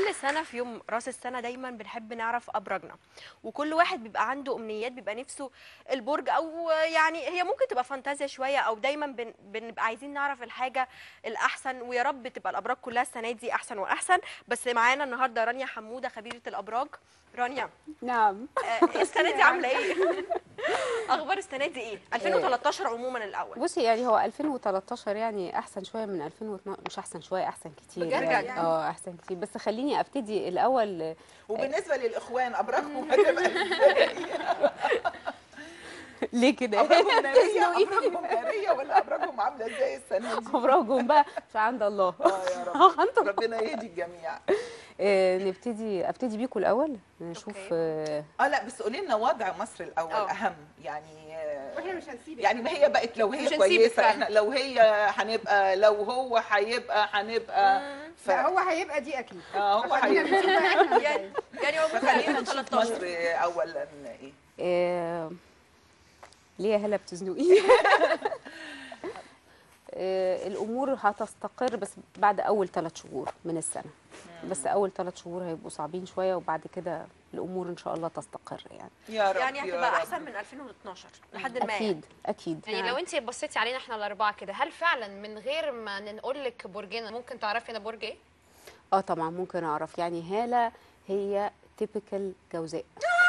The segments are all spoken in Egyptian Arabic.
كل سنه في يوم راس السنه دايما بنحب نعرف ابراجنا وكل واحد بيبقى عنده امنيات بيبقى نفسه البرج او يعني هي ممكن تبقى فانتازيا شويه او دايما بن بنبقى عايزين نعرف الحاجه الاحسن ويا رب تبقى الابراج كلها السنه دي احسن واحسن بس معانا النهارده رانيا حموده خبيره الابراج رانيا نعم آه، السنه دي عامله ايه اخبار السنه دي ايه 2013 عموما الاول بصي يعني هو 2013 يعني احسن شويه من 2012 مش احسن شويه احسن كتير بجد؟ يعني اه احسن كتير بس خليني ابتدي الاول وبالنسبه للاخوان ابراجهم هتبقى ليه كده ابراجهم ناريه ابراجهم ناريه ولا ابراجهم عامله ازاي السنه دي ابراجهم بقى مش عند الله اه يا رب عند الله ربنا يهدي الجميع آه، نبتدي ابتدي بيكم الاول نشوف أوكي. آه، اه لا بس قولي لنا وضع مصر الاول آه. اهم يعني آه، واحنا مش هنسيبك يعني ما هي بقت لو مش هي هنسيبك كويسه فعلا. احنا لو هي هنبقى لو هو هيبقى هنبقى ف... لا هو هيبقى دي اكيد اه هو خلينا هيبقى نشوف بقى احنا يعني ازاي. يعني هو فخلينا ممكن نشوف 13 مصر اولا ايه آه، ليه يا هلا بتزنقي آه، الامور هتستقر بس بعد اول ثلاث شهور من السنه بس اول ثلاث شهور هيبقوا صعبين شويه وبعد كده الامور ان شاء الله تستقر يعني يا رب يعني يا هتبقى رب. احسن من 2012 لحد ما يعني. اكيد اكيد يعني لو انت بصيتي علينا احنا الاربعه كده هل فعلا من غير ما نقول لك برجنا ممكن تعرفي انا برج ايه؟ اه طبعا ممكن اعرف يعني هاله هي تيبيكال جوزاء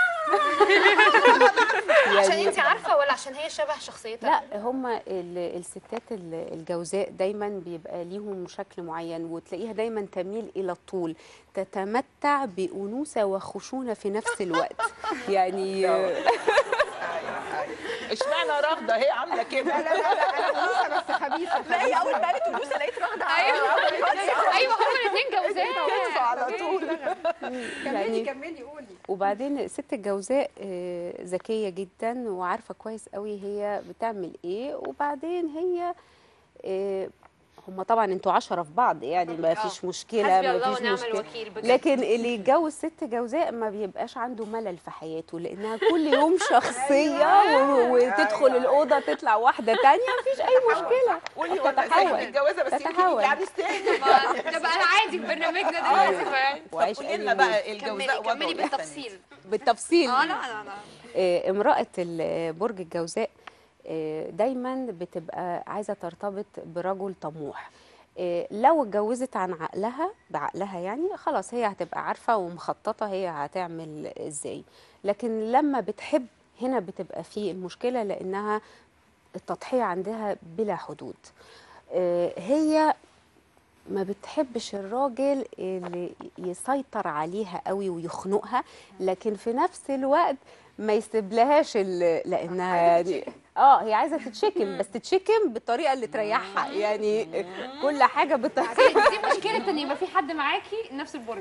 عشان انت عارفه ولا عشان هي شبه شخصيتها؟ لا هما ال- الستات ال- الجوزاء دايما بيبقى ليهم شكل معين وتلاقيها دايما تميل الى الطول تتمتع بانوثه وخشونه في نفس الوقت يعني أيوة، أيوة. اشمعنى رافضه هي عامله كده لا لا لا انا انوثه بس خبيثه لا هي اول ما قالت الفلوس لقيت واخده ايوه ايوه هما الاثنين جوزاء على طول كملي كملي قولي وبعدين الست الجوزاء آه، ذكيه جدا وعارفه كويس قوي هي بتعمل ايه وبعدين هي آه، هم طبعا انتوا عشرة في بعض يعني ما فيش مشكله حسبي ما الله فيش ونعم مشكله الوكيل بجد لكن اللي يتجوز ست جوزاء ما بيبقاش عنده ملل في حياته لانها كل يوم شخصيه و- وتدخل أيوة. الاوضه تطلع واحده تانية مفيش اي مشكله قولي ولا تتحول. ازاي الجوازه بس يمكن تتحول. يجي عريس تاني ده بقى عادي في برنامجنا دلوقتي فاهم وعيش قولي أي لنا يوم. بقى كملي الجوزاء وضعه كملي إيه السنة دي؟ بالتفصيل بالتفصيل اه لا لا لا آه، امرأة ال- برج الجوزاء آه، دايما بتبقى عايزة ترتبط برجل طموح آه، لو اتجوزت عن عقلها بعقلها يعني خلاص هي هتبقى عارفة ومخططة هي هتعمل ازاي لكن لما بتحب هنا بتبقى في المشكلة لأنها التضحية عندها بلا حدود آه، هي ما بتحبش الراجل اللي يسيطر عليها قوي ويخنقها لكن في نفس الوقت ما يسيبلهاش ال- لانها يعني اه هي عايزه تتشكم بس تتشكم بالطريقه اللي تريحها يعني كل حاجه بالطريقه دي مشكله ان يبقى في حد معاكي نفس البرج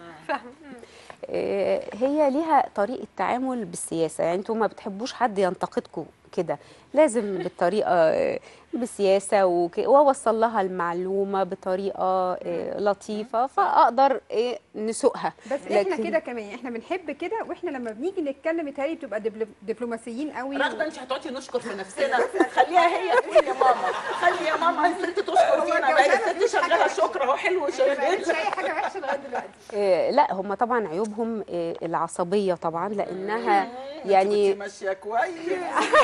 آه، هي ليها طريقه تعامل بالسياسه يعني انتوا ما بتحبوش حد ينتقدكم كده لازم بالطريقه آه، بسياسه وك- واوصل لها المعلومه بطريقه آه، لطيفه فاقدر آه، نسوقها بس احنا لكن- كده كمان احنا بنحب كده واحنا لما بنيجي نتكلم يتهيألي بتبقى دبل- دبلوماسيين قوي رغده انت هتقعدي نشكر في نفسنا خليها هي تقول يا ماما خلي يا ماما الست تشكر فينا بقى الست شغاله شكر اهو حلو مش شغال اي حاجه وحشه لغايه دلوقتي آه، لا هم طبعا عيوبهم آه، العصبيه طبعا لانها يعني ماشيه كويس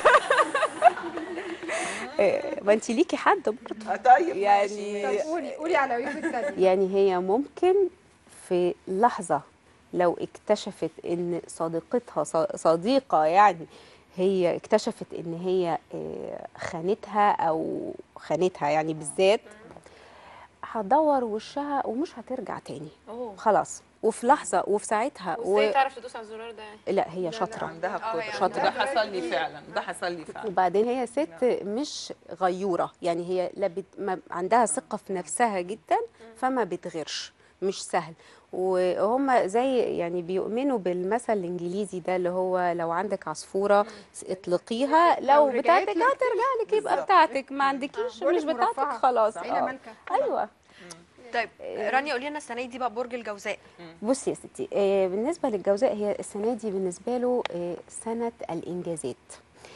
آه، ما انت ليكي حد برضه آه، طيب يعني- ماشي. طب قولي قولي على عيوب الثانيه يعني هي ممكن في لحظة لو اكتشفت ان صديقتها ص- صديقة يعني هي اكتشفت ان هي آه، خانتها او خانتها يعني بالذات هتدور وشها ومش هترجع تاني أوه. خلاص وفي لحظة وفي ساعتها وازاي تعرف تدوس على الزرار ده يعني لا هي شاطرة عندها آه، قدره يعني شاطرة. ده حصل لي فعلا ده حصل لي فعلا وبعدين هي ست مش غيورة يعني هي لا بت... ما عندها ثقة في نفسها جدا فما بتغيرش مش سهل وهم زي يعني بيؤمنوا بالمثل الانجليزي ده اللي هو لو عندك عصفوره اطلقيها لو رجعت بتاعتك لك هترجع لك يبقى بالظبط. بتاعتك ما عندكيش بقولك مش بتاعتك مرفهة. خلاص عيله آه. مالكه ايوه طيب رانيا قولي لنا السنه دي بقى برج الجوزاء بصي يا ستي آه، بالنسبه للجوزاء هي السنه دي بالنسبه له آه، سنه الانجازات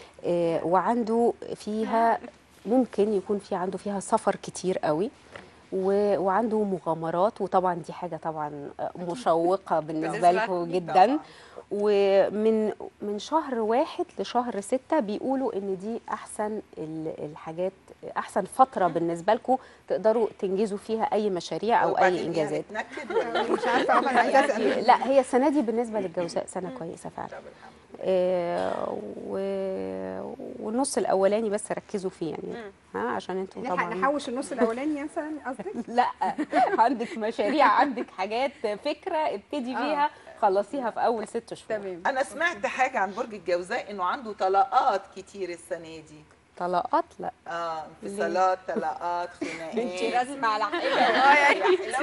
آه، وعنده فيها ممكن يكون في عنده فيها سفر كتير قوي و- وعنده مغامرات وطبعا دي حاجه طبعا مشوقه بالنسبه بالنسبة لكم لكم جدا ومن من شهر واحد لشهر ستة بيقولوا ان دي احسن ال- الحاجات احسن فتره بالنسبه لكم تقدروا تنجزوا فيها اي مشاريع او وبعدين اي دي انجازات هنتنكد ولا مش عارفه انا عايزه اسال لا هي السنه دي بالنسبه للجوزاء سنه كويسه فعلا طب الحمد آه، و... والنص الاولاني بس ركزوا فيه يعني ها عشان انتوا نلحق طبعا نحوش النص الاولاني مثلا قصدك لا عندك مشاريع عندك حاجات فكره ابتدي بيها خلصيها في اول ست شهور تمام انا سمعت حاجه عن برج الجوزاء انه عنده طلاقات كتير السنه دي طلاقات لا اه انفصالات طلاقات خناقات رسمه على حاجه اه يعني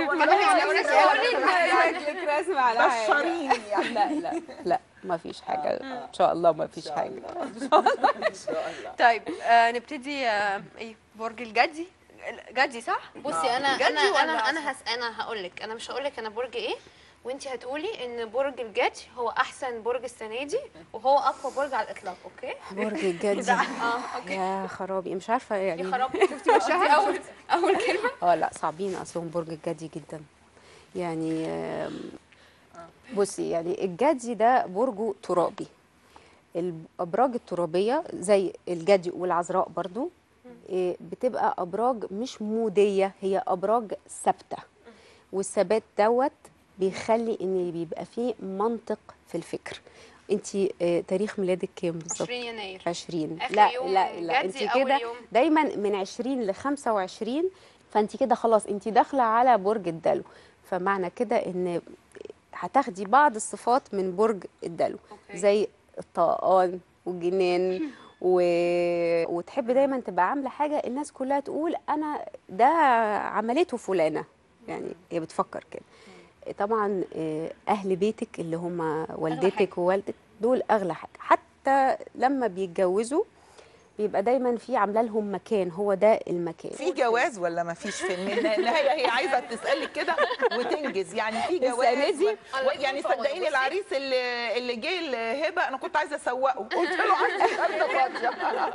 شكلك رسمه على حاجه بشريني يعني لا لا لا ما فيش حاجه ان شاء الله ما فيش حاجه ان شاء الله طيب آه نبتدي آه ايه برج الجدي الجدي صح بصي انا جدي انا ولا انا عسل؟ انا هس انا هقول لك انا مش هقول لك انا برج ايه وانت هتقولي ان برج الجدي هو احسن برج السنه دي وهو اقوى برج على الاطلاق اوكي برج الجدي اه اوكي يا خرابي مش عارفه يا يعني خراب شفتي وشها اول اول كلمه اه لا صعبين اصلهم برج الجدي جدا يعني آم، بصي يعني الجدي ده برجه ترابي الابراج الترابيه زي الجدي والعذراء برضو إيه، بتبقى ابراج مش موديه هي ابراج ثابته والثبات دوت بيخلي ان بيبقى فيه منطق في الفكر انت تاريخ ميلادك كام بالظبط 20 يناير 20 آخر لا يوم لا لا انت جدي أول كده يوم. دايما من 20 ل 25 فانت كده خلاص انت داخله على برج الدلو فمعنى كده ان هتاخدي بعض الصفات من برج الدلو أوكي. زي الطاقان والجنان و... وتحب دايما تبقى عامله حاجه الناس كلها تقول انا ده عملته فلانه يعني هي بتفكر كده طبعا آه، اهل بيتك اللي هم والدتك ووالدك دول اغلى حاجه حتى لما بيتجوزوا بيبقى دايما في عامله لهم مكان هو ده المكان في جواز ولا ما فيش في النهايه هي عايزه تسالك كده وتنجز يعني في جواز السنة دي؟ و... يعني صدقيني العريس اللي اللي جه الهبه انا كنت عايزه اسوقه قلت له عندي شهاده فاضيه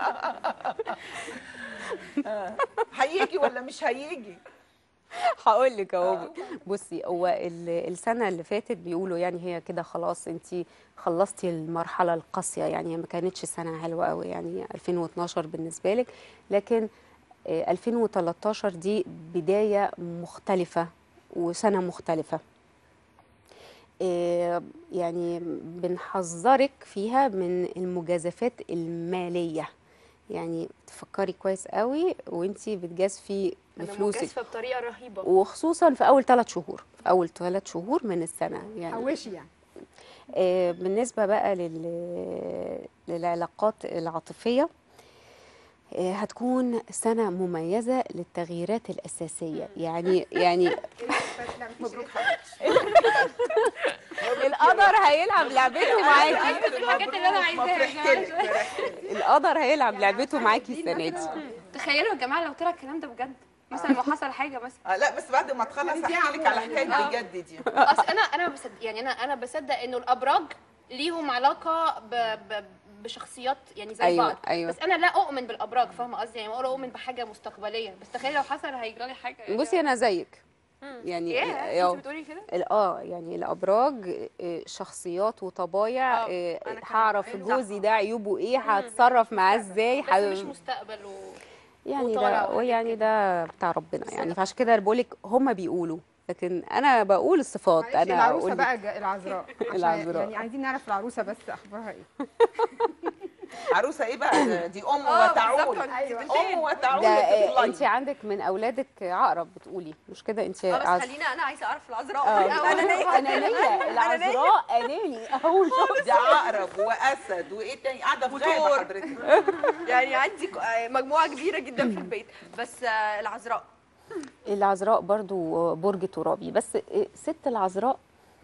آه. هيجي ولا مش هيجي هقول لك اهو بصي هو ال- السنه اللي فاتت بيقولوا يعني هي كده خلاص انت خلصتي المرحله القاسيه يعني هي ما كانتش سنه حلوه قوي يعني 2012 بالنسبه لك لكن آه، 2013 دي بدايه مختلفه وسنه مختلفه آه، يعني بنحذرك فيها من المجازفات الماليه يعني تفكري كويس قوي وانتي بتجازفي انا بفلوسك مجازفه بطريقه رهيبه وخصوصا في اول ثلاث شهور في اول ثلاث شهور من السنه يعني حوشي يعني آه بالنسبه بقى لل للعلاقات العاطفيه آه هتكون سنه مميزه للتغييرات الاساسيه يعني يعني مبروك القدر هيلعب لعبته معاكي الحاجات اللي انا عايزاها يا جماعه القدر هيلعب لعبته معاكي السنه دي تخيلوا يا جماعه لو طلع الكلام ده بجد مثلا لو حصل حاجه مثلا آه لا بس بعد ما تخلص هحكي لك على حكايه بجد دي اصل انا انا بصدق يعني انا انا بصدق انه الابراج ليهم علاقه ب ب بشخصيات يعني زي أيوة، بعض أيوة. بس انا لا اؤمن بالابراج فاهمه قصدي يعني بقول اؤمن بحاجه مستقبليه بس تخيل لو حصل هيجرى لي حاجه يعني بصي انا زيك يعني ياه آه، انت بتقولي كده ال- اه يعني الابراج آه، شخصيات وطبايع آه، آه، أنا كمان. هعرف صح. جوزي ده عيوبه ايه هتصرف معاه ازاي بس ح- مش مستقبل و... يعني وطالع ده وحاجات يعني كده. ده بتاع ربنا يعني فعشان كده بقول لك هم بيقولوا لكن انا بقول الصفات معلش انا العروسه اقول بقى الج- العذراء عشان العذراء. يعني عايزين نعرف العروسه بس اخبارها ايه عروسه ايه بقى دي ام اه وتعول بالظبط أيوة. ام وتعول ده آه، تطلعي. انت عندك من اولادك عقرب بتقولي مش كده انت اه بس عز- خلينا انا عايزه اعرف العذراء آه، انا نية. انانيه العذراء اناني اول شخص دي عقرب واسد وايه تاني قاعده في غابه وثور. حضرتك يعني عندي ك- آه، مجموعه كبيره جدا في البيت بس آه، العذراء العذراء برضو برج ترابي بس ست العذراء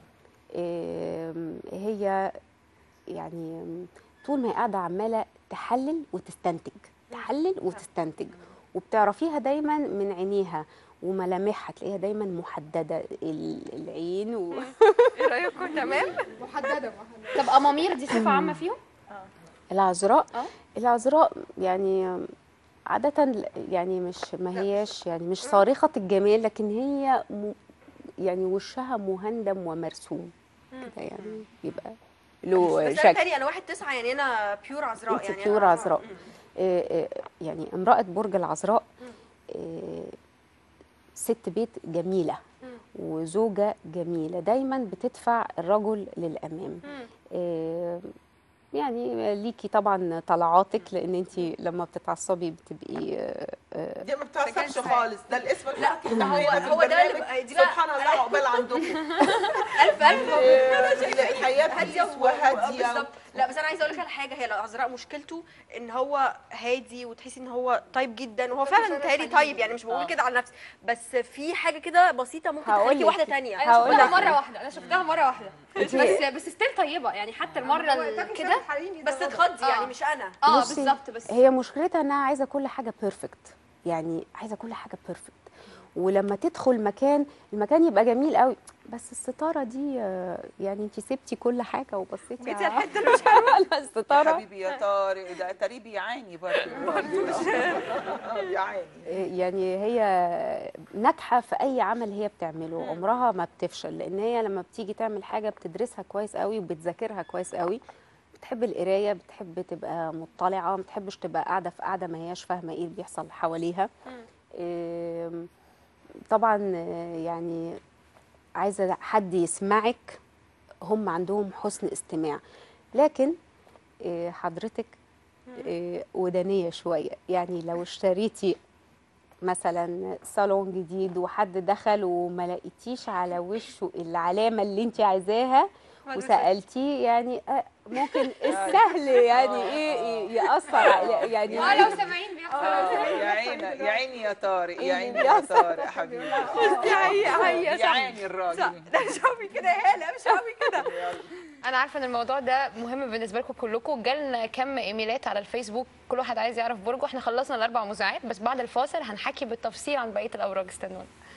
آم، هي يعني طول ما هي قاعده عماله تحلل وتستنتج تحلل وتستنتج وبتعرفيها دايما من عينيها وملامحها تلاقيها دايما محدده ال- العين و... ايه رايكم تمام محدده محدده طب امامير دي صفه عامه فيهم العذراء اه. العذراء يعني عادة ل- يعني مش ما هياش يعني مش صارخة الجمال لكن هي م يعني وشها مهندم ومرسوم كده يعني يبقى له بس انا شكل تاني انا واحد تسعة يعني انا بيور عذراء انت يعني بيور أنا- عذراء مم. آه، آه، يعني امرأة برج العذراء آه، ست بيت جميلة وزوجة جميلة دايما بتدفع الرجل للأمام مم. آه، يعني ليكي طبعا طلعاتك لان انت لما بتتعصبي بتبقي آه، آه، دي ما بتعصبش خالص ده الاسم الحقيقي هو- بتاعنا في هو ده اللي البرنامج. بقى- دي بقى- سبحان الله عقبال عندكم الف الف آه، الحياه هاديه بيس وهاديه بالظبط لا بس انا عايزه اقول لك على حاجه هي العذراء مشكلته ان هو هادي وتحسي ان هو طيب جدا وهو فعلا متهيألي طيب يعني مش بقول كده على نفسي بس في حاجه كده بسيطه ممكن هقول تخليكي لك. واحده تانية انا هقول شفتها لك. مره واحده انا شفتها مره واحده بس بس ستيل طيبه يعني حتى المره ال- كده بس تخضي يعني آه. مش انا اه بصي، بالظبط بس هي مشكلتها انها عايزه كل حاجه بيرفكت يعني عايزه كل حاجه بيرفكت ولما تدخل مكان المكان يبقى جميل قوي بس الستاره دي آه، يعني انت سبتي كل حاجه وبصيتي جيتي على الحته اللي مش حلوه يا الستاره حبيبي يا طارق ده تريب يعاني برضه يعاني يعني هي ناجحه في اي عمل هي بتعمله عمرها ما بتفشل لان هي لما بتيجي تعمل حاجه بتدرسها كويس قوي وبتذاكرها كويس قوي بتحب القرايه بتحب تبقى مطلعه ما بتحبش تبقى قاعده في قاعده ما هياش فاهمه ايه اللي بيحصل حواليها إم، طبعا آه، يعني عايزه حد يسمعك هم عندهم حسن استماع لكن آه، حضرتك آه، ودانيه شويه يعني لو اشتريتي مثلا صالون جديد وحد دخل وما لقيتيش على وشه العلامه اللي انت عايزاها وسالتيه يعني آه، ممكن السهل يعني ايه ياثر على- يعني اه لو سامعين بيحصل يا عيني يا عيني يا طارق يا عيني يا طارق حبيبي هي هي يا صح عيني الراجل ده مش قوي كده يا هاله مش قوي كده انا عارفه ان الموضوع ده مهم بالنسبه لكم كلكم جالنا كم ايميلات على الفيسبوك كل واحد عايز يعرف برجه احنا خلصنا الاربع مذاعات بس بعد الفاصل هنحكي بالتفصيل عن بقيه الابراج استنونا